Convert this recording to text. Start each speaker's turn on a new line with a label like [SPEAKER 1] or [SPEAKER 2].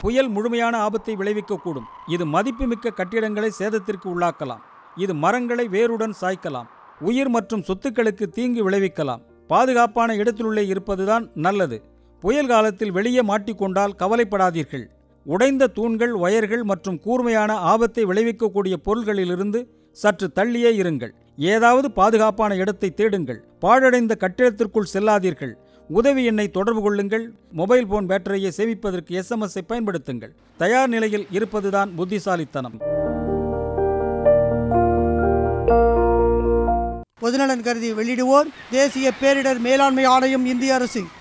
[SPEAKER 1] புயல் முழுமையான ஆபத்தை விளைவிக்கக்கூடும் இது மதிப்புமிக்க கட்டிடங்களை சேதத்திற்கு உள்ளாக்கலாம் இது மரங்களை வேருடன் சாய்க்கலாம் உயிர் மற்றும் சொத்துக்களுக்கு தீங்கு விளைவிக்கலாம் பாதுகாப்பான இடத்திலுள்ளே இருப்பதுதான் நல்லது புயல் காலத்தில் வெளியே மாட்டிக்கொண்டால் கவலைப்படாதீர்கள் உடைந்த தூண்கள் வயர்கள் மற்றும் கூர்மையான ஆபத்தை விளைவிக்கக்கூடிய பொருள்களிலிருந்து சற்று தள்ளியே இருங்கள் ஏதாவது பாதுகாப்பான இடத்தை தேடுங்கள் பாழடைந்த கட்டிடத்திற்குள் செல்லாதீர்கள் உதவி எண்ணை தொடர்பு கொள்ளுங்கள் மொபைல் போன் பேட்டரியை சேமிப்பதற்கு எஸ்எம்எஸ்ஐ பயன்படுத்துங்கள் தயார் நிலையில் இருப்பதுதான் புத்திசாலித்தனம்
[SPEAKER 2] பொதுநலன் கருதி வெளியிடுவோர் தேசிய பேரிடர் மேலாண்மை ஆணையம் இந்திய அரசு